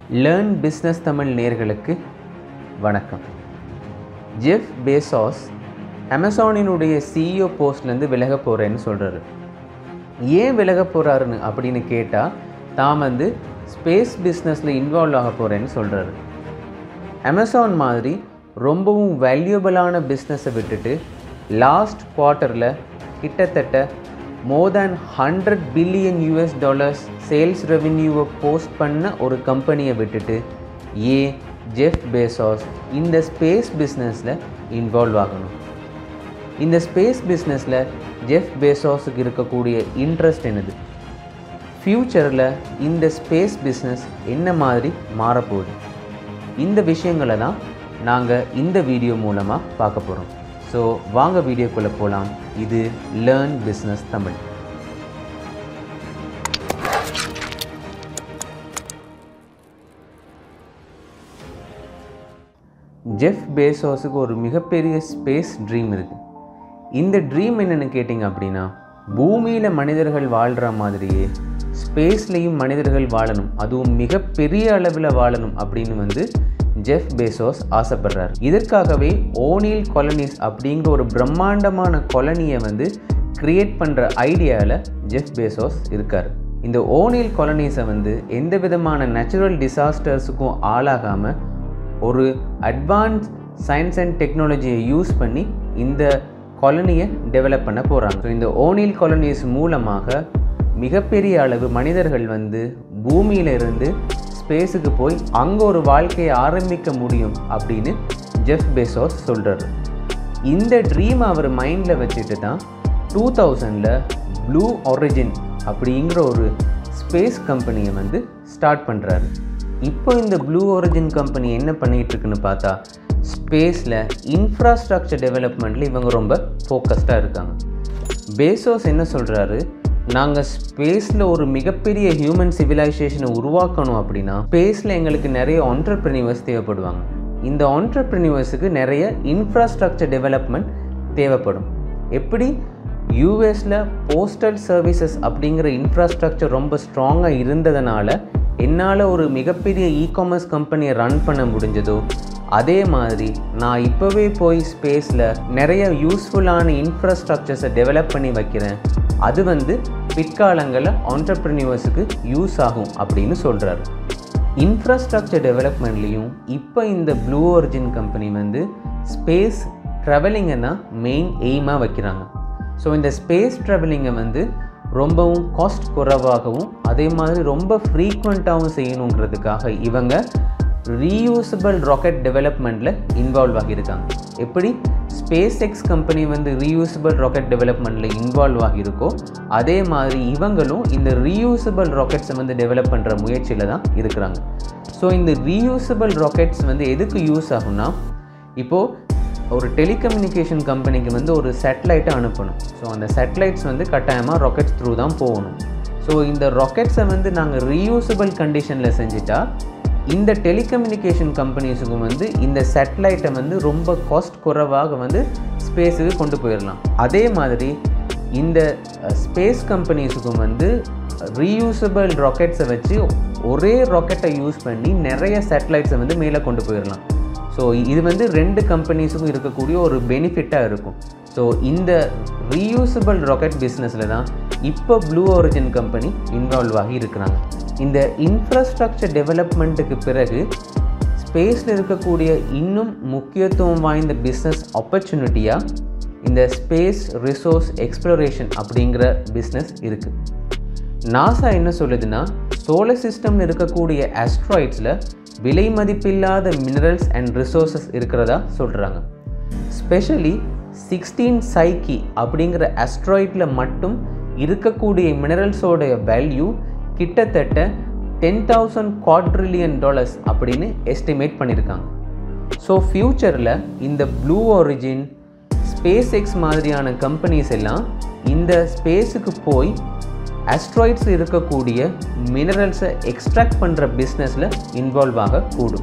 learn business Tamil நேர்களுக்கு வணக்கம் Jeff பேசாஸ் அமேசானினுடைய CEO போஸ்ட்லேருந்து விலக போகிறேன்னு சொல்கிறாரு ஏன் விலக போகிறாருன்னு அப்படின்னு கேட்டால் தான் வந்து ஸ்பேஸ் பிஸ்னஸில் இன்வால்வ் ஆக போகிறேன்னு சொல்கிறாரு அமேசான் மாதிரி ரொம்பவும் வேல்யூபிளான பிஸ்னஸை விட்டுட்டு லாஸ்ட் குவார்ட்டரில் கிட்டத்தட்ட more than hundred billion US dollars sales ரெவென்யூவை போஸ்ட் பண்ண ஒரு கம்பெனியை விட்டுட்டு ஏன் ஜெஃப் பேசாஸ் இந்த ஸ்பேஸ் பிஸ்னஸில் இன்வால்வ் ஆகணும் இந்த ஸ்பேஸ் பிஸ்னஸில் ஜெஃப் பேசாஸுக்கு இருக்கக்கூடிய இன்ட்ரெஸ்ட் என்னது ஃப்யூச்சரில் இந்த ஸ்பேஸ் பிஸ்னஸ் என்ன மாதிரி மாறப்போகுது இந்த விஷயங்களை தான் நாங்கள் இந்த வீடியோ மூலமாக பார்க்க போகிறோம் ஸோ வாங்க வீடியோக்குள்ளே போகலாம் இது லேர்ன் பிஸ்னஸ் தமிழ் ஜெஃப் பேசோஸுக்கு ஒரு மிகப்பெரிய ஸ்பேஸ் ட்ரீம் இருக்குது இந்த ட்ரீம் என்னென்னு கேட்டிங்க அப்படின்னா பூமியில் மனிதர்கள் வாழ்கிற மாதிரியே ஸ்பேஸ்லேயும் மனிதர்கள் வாழணும் அதுவும் மிகப்பெரிய அளவில் வாழணும் அப்படின்னு வந்து ஜெஃப் பேசோஸ் ஆசைப்படுறார் இதற்காகவே ஓனில் கொலனிஸ் அப்படிங்கிற ஒரு பிரம்மாண்டமான கொலனியை வந்து கிரியேட் பண்ணுற ஐடியாவில் ஜெஃப் பேசோஸ் இருக்கார் இந்த ஓனில் கொலனிஸை வந்து எந்த விதமான நேச்சுரல் டிசாஸ்டர்ஸுக்கும் ஆளாகாமல் ஒரு அட்வான்ஸ் சயின்ஸ் அண்ட் டெக்னாலஜியை யூஸ் பண்ணி இந்த காலனியை டெவலப் பண்ண போகிறாங்க ஸோ இந்த ஓனில் காலனிஸ் மூலமாக மிகப்பெரிய அளவு மனிதர்கள் வந்து பூமியிலிருந்து ஸ்பேஸுக்கு போய் அங்கே ஒரு வாழ்க்கையை ஆரம்பிக்க முடியும் அப்படின்னு ஜெஃப் பெசோஸ் சொல்கிறாரு இந்த ட்ரீம் அவர் மைண்டில் வச்சுட்டு தான் டூ தௌசண்டில் ப்ளூ ஒரிஜின் அப்படிங்கிற ஒரு ஸ்பேஸ் கம்பெனியை வந்து ஸ்டார்ட் பண்ணுறாரு இப்போ இந்த ப்ளூ ஒரிஜின் கம்பெனி என்ன பண்ணிகிட்டு இருக்குன்னு பார்த்தா ஸ்பேஸில் இன்ஃப்ராஸ்ட்ரக்சர் டெவலப்மெண்ட்டில் இவங்க ரொம்ப ஃபோக்கஸ்டாக இருக்காங்க பேசோஸ் என்ன சொல்கிறாரு நாங்கள் ஸ்பேஸில் ஒரு மிகப்பெரிய ஹியூமன் சிவிலைசேஷனை உருவாக்கணும் அப்படின்னா ஸ்பேஸில் எங்களுக்கு நிறைய ஆண்டர்பிரினிவர்ஸ் தேவைப்படுவாங்க இந்த ஆண்டர்பிரினிவர்ஸுக்கு நிறைய இன்ஃப்ராஸ்ட்ரக்சர் டெவலப்மெண்ட் தேவைப்படும் எப்படி யூஎஸில் போஸ்டல் சர்வீசஸ் அப்படிங்கிற இன்ஃப்ராஸ்ட்ரக்சர் ரொம்ப ஸ்ட்ராங்காக இருந்ததுனால என்னால் ஒரு மிகப்பெரிய இ காமர்ஸ் கம்பெனியை ரன் பண்ண முடிஞ்சதோ அதே மாதிரி நான் இப்போவே போய் ஸ்பேஸில் நிறைய யூஸ்ஃபுல்லான இன்ஃப்ராஸ்ட்ரக்சர்ஸை டெவலப் பண்ணி வைக்கிறேன் அது வந்து பிற்காலங்களில் ஆண்டர்ப்ரினியூவர்ஸுக்கு யூஸ் ஆகும் அப்படின்னு சொல்கிறாரு இன்ஃப்ராஸ்ட்ரக்சர் டெவலப்மெண்ட்லேயும் இப்போ இந்த ப்ளூ ஒரிஜின் கம்பெனி வந்து ஸ்பேஸ் ட்ராவலிங்கை தான் மெயின் எய்மாக வைக்கிறாங்க ஸோ இந்த ஸ்பேஸ் ட்ராவலிங்கை வந்து ரொம்பவும் காஸ்ட் குறைவாகவும் அதே மாதிரி ரொம்ப ஃப்ரீக்வெண்ட்டாகவும் செய்யணுங்கிறதுக்காக இவங்க ரீயூசபிள் ராக்கெட் டெவலப்மெண்ட்டில் இன்வால்வ் ஆகியிருக்காங்க எப்படி ஸ்பேஸ் எக்ஸ் கம்பெனி வந்து ரீயூசபிள் ராக்கெட் டெவலப்மெண்ட்டில் இன்வால்வ் ஆகியிருக்கோ அதே மாதிரி இவங்களும் இந்த ரீயூசபிள் ராக்கெட்ஸை வந்து டெவலப் பண்ணுற முயற்சியில் தான் இருக்கிறாங்க ஸோ இந்த ரீயூசபிள் ராக்கெட்ஸ் வந்து எதுக்கு யூஸ் ஆகும்னா இப்போது ஒரு டெலிகம்யூனிகேஷன் கம்பெனிக்கு வந்து ஒரு சேட்டலைட்டை அனுப்பணும் ஸோ அந்த சேட்டலைட்ஸ் வந்து கட்டாயமாக ராக்கெட்ஸ் த்ரூ தான் போகணும் ஸோ இந்த ராக்கெட்ஸை வந்து நாங்கள் ரீயூசபிள் கண்டிஷனில் செஞ்சுட்டா இந்த டெலிகம்யூனிகேஷன் கம்பெனிஸுக்கும் வந்து இந்த சேட்டலைட்டை வந்து ரொம்ப காஸ்ட் குறைவாக வந்து ஸ்பேஸுக்கு கொண்டு போயிடலாம் அதே மாதிரி இந்த ஸ்பேஸ் கம்பெனிஸுக்கும் வந்து ரீயூசபிள் ராக்கெட்ஸை வச்சு ஒரே ராக்கெட்டை யூஸ் பண்ணி நிறைய சேட்டலைட்ஸை வந்து மேலே கொண்டு போயிடலாம் ஸோ இது வந்து ரெண்டு கம்பெனிஸுக்கும் இருக்கக்கூடிய ஒரு பெனிஃபிட்டாக இருக்கும் ஸோ இந்த ரீயூசபிள் ராக்கெட் பிஸ்னஸில் தான் இப்போ ப்ளூ ஒரிஜின் கம்பெனி இன்வால்வ் ஆகி இருக்கிறாங்க இந்த இன்ஃப்ராஸ்ட்ரக்சர் டெவலப்மெண்ட்டுக்கு பிறகு ஸ்பேஸில் இருக்கக்கூடிய இன்னும் முக்கியத்துவம் வாய்ந்த பிஸ்னஸ் ஆப்பர்ச்சுனிட்டியாக இந்த ஸ்பேஸ் ரிசோர்ஸ் எக்ஸ்ப்ளோரேஷன் அப்படிங்கிற பிஸ்னஸ் இருக்குது நாசா என்ன சொல்லுதுன்னா சோலர் சிஸ்டமில் இருக்கக்கூடிய ஆஸ்ட்ராய்ட்ஸில் விலை மதிப்பில்லாத மினரல்ஸ் அண்ட் ரிசோர்ஸஸ் இருக்கிறதா சொல்கிறாங்க ஸ்பெஷலி சிக்ஸ்டீன் சைக்கி அப்படிங்கிற ஆஸ்ட்ராய்டில் மட்டும் இருக்கக்கூடிய மினரல்ஸோடைய வேல்யூ கிட்டத்தட்ட டென் தௌசண்ட் குவாட்ரில்லியன் டாலர்ஸ் அப்படின்னு எஸ்டிமேட் பண்ணியிருக்காங்க ஸோ ஃப்யூச்சரில் இந்த ப்ளூ ஒரிஜின் ஸ்பேஸ் எக்ஸ் மாதிரியான கம்பெனிஸ் எல்லாம் இந்த ஸ்பேஸுக்கு போய் ஆஸ்ட்ராய்ட்ஸ் இருக்கக்கூடிய மினரல்ஸை எக்ஸ்ட்ராக்ட் பண்ணுற பிஸ்னஸில் இன்வால்வ் ஆகக்கூடும்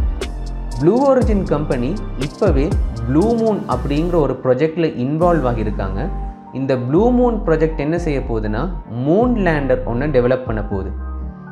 ப்ளூ ஒரிஜின் கம்பெனி இப்போவே ப்ளூ மூன் அப்படிங்கிற ஒரு ப்ரொஜெக்டில் இன்வால்வ் ஆகியிருக்காங்க இந்த ப்ளூ மூன் ப்ராஜெக்ட் என்ன செய்ய போகுதுன்னா மூன் லேண்டர் ஒன்று டெவலப் பண்ண போகுது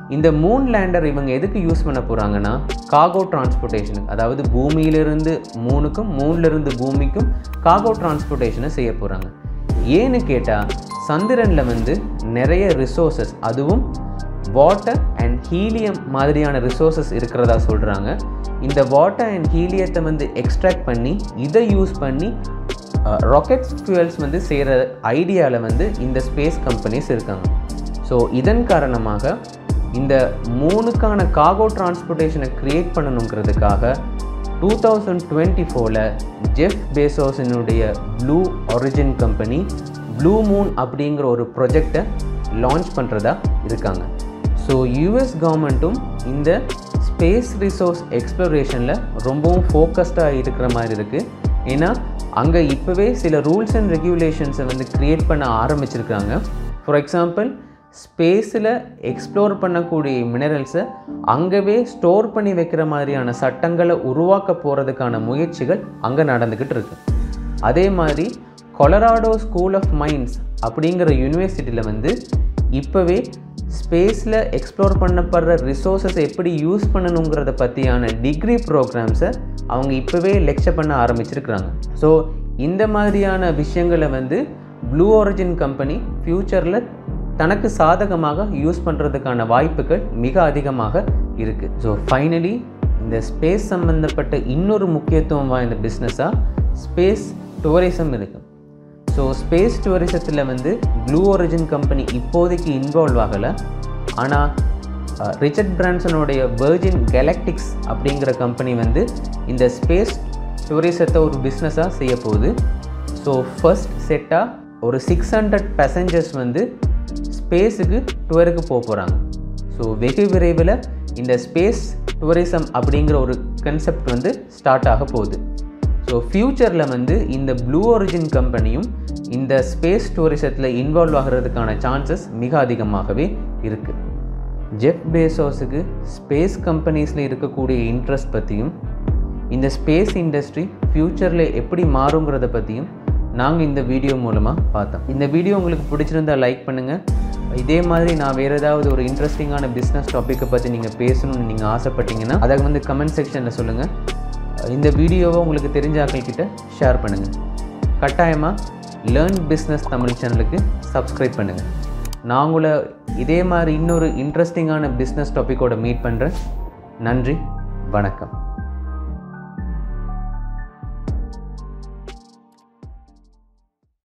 இந்த மூன் லேண்டர் இவங்க எதுக்கு யூஸ் பண்ண போகிறாங்கன்னா காகோ டிரான்ஸ்போர்ட்டேஷனுக்கு அதாவது பூமியிலிருந்து மூணுக்கும் மூணிலிருந்து பூமிக்கும் காகோ டிரான்ஸ்போர்ட்டேஷனை செய்ய போகிறாங்க ஏன்னு கேட்டால் சந்திரனில் வந்து நிறைய ரிசோர்சஸ் அதுவும் வாட்டர் அண்ட் ஹீலியம் மாதிரியான ரிசோர்சஸ் இருக்கிறதா சொல்கிறாங்க இந்த வாட்டர் அண்ட் ஹீலியத்தை வந்து எக்ஸ்ட்ராக்ட் பண்ணி இதை யூஸ் பண்ணி ராக்கெட் ஃபியூயல்ஸ் வந்து செய்கிற ஐடியாவில் வந்து இந்த ஸ்பேஸ் கம்பெனிஸ் இருக்காங்க ஸோ இதன் காரணமாக இந்த மூணுக்கான காகோ டிரான்ஸ்போர்ட்டேஷனை க்ரியேட் பண்ணணுங்கிறதுக்காக டூ தௌசண்ட் டுவெண்ட்டி ஃபோரில் ஜெஃப் பேசோஸினுடைய Blue Origin company Blue Moon அப்படிங்கிற ஒரு ப்ரொஜெக்டை லான்ச் பண்ணுறதா இருக்காங்க ஸோ யூஎஸ் கவர்மெண்ட்டும் இந்த ஸ்பேஸ் ரிசோர்ஸ் எக்ஸ்ப்ளோரேஷனில் ரொம்பவும் ஃபோக்கஸ்டாக இருக்கிற மாதிரி இருக்குது ஏன்னா அங்கே இப்போவே சில ரூல்ஸ் அண்ட் ரெகுலேஷன்ஸை வந்து க்ரியேட் பண்ண ஆரம்பிச்சிருக்காங்க ஃபார் எக்ஸாம்பிள் ஸ்பேஸில் எக்ஸ்ப்ளோர் பண்ணக்கூடிய மினரல்ஸை அங்கவே ஸ்டோர் பண்ணி வைக்கிற மாதிரியான சட்டங்களை உருவாக்க போகிறதுக்கான முயற்சிகள் அங்கே நடந்துக்கிட்டு இருக்கு அதே மாதிரி கொலராடோ ஸ்கூல் ஆஃப் மைன்ஸ் அப்படிங்கிற யூனிவர்சிட்டியில் வந்து இப்போவே ஸ்பேஸில் எக்ஸ்ப்ளோர் பண்ணப்படுற ரிசோர்ஸஸ் எப்படி யூஸ் பண்ணணுங்கிறத பற்றியான டிகிரி ப்ரோக்ராம்ஸை அவங்க இப்போவே லெக்சர் பண்ண ஆரம்பிச்சிருக்கிறாங்க ஸோ இந்த மாதிரியான விஷயங்களை வந்து ப்ளூ ஒரிஜின் கம்பெனி ஃப்யூச்சரில் தனக்கு சாதகமாக யூஸ் பண்ணுறதுக்கான வாய்ப்புகள் மிக அதிகமாக இருக்குது ஸோ ஃபைனலி இந்த ஸ்பேஸ் சம்மந்தப்பட்ட இன்னொரு முக்கியத்துவம் வாய்ந்த பிஸ்னஸாக ஸ்பேஸ் டூரிசம் இருக்குது ஸோ ஸ்பேஸ் டூரிசத்தில் வந்து ப்ளூ ஒரிஜின் கம்பெனி இப்போதைக்கு இன்வால்வ் ஆகலை ஆனால் ரிச்சர்ட் பிரான்சனுடைய வெர்ஜின் கேலக்டிக்ஸ் அப்படிங்கிற கம்பெனி வந்து இந்த ஸ்பேஸ் டூரிசத்தை ஒரு பிஸ்னஸாக செய்ய போகுது ஸோ ஃபர்ஸ்ட் செட்டாக ஒரு சிக்ஸ் ஹண்ட்ரட் பேசஞ்சர்ஸ் வந்து ஸ்பேஸுக்கு டூருக்கு போக போகிறாங்க ஸோ வெகு விரைவில் இந்த ஸ்பேஸ் டூரிசம் அப்படிங்கிற ஒரு கன்செப்ட் வந்து ஸ்டார்ட் ஆக போகுது ஸோ ஃப்யூச்சரில் வந்து இந்த ப்ளூ ஒரிஜின் கம்பெனியும் இந்த ஸ்பேஸ் டூரிசத்தில் இன்வால்வ் ஆகிறதுக்கான சான்சஸ் மிக அதிகமாகவே இருக்குது ஜெஃப் பேசோஸுக்கு ஸ்பேஸ் கம்பெனிஸில் இருக்கக்கூடிய இன்ட்ரெஸ்ட் பற்றியும் இந்த ஸ்பேஸ் இண்டஸ்ட்ரி ஃப்யூச்சரில் எப்படி மாறுங்கிறத பற்றியும் நாங்கள் இந்த வீடியோ மூலமாக பார்த்தோம் இந்த வீடியோ உங்களுக்கு பிடிச்சிருந்தா லைக் பண்ணுங்கள் இதே மாதிரி நான் வேறு ஏதாவது ஒரு இன்ட்ரெஸ்டிங்கான பிஸ்னஸ் டாப்பிக்கை பற்றி நீங்கள் பேசணும்னு நீங்கள் ஆசைப்பட்டீங்கன்னா அதை வந்து கமெண்ட் செக்ஷனில் சொல்லுங்கள் இந்த வீடியோவை உங்களுக்கு தெரிஞ்ச ஆட்கள்கிட்ட ஷேர் பண்ணுங்கள் கட்டாயமாக லேர்ன் பிஸ்னஸ் தமிழ் சேனலுக்கு சப்ஸ்கிரைப் பண்ணுங்கள் நான் உங்களை இதே மாதிரி இன்னொரு இன்ட்ரெஸ்டிங்கான பிஸ்னஸ் டாப்பிக்கோட மீட் பண்ணுறேன் நன்றி வணக்கம்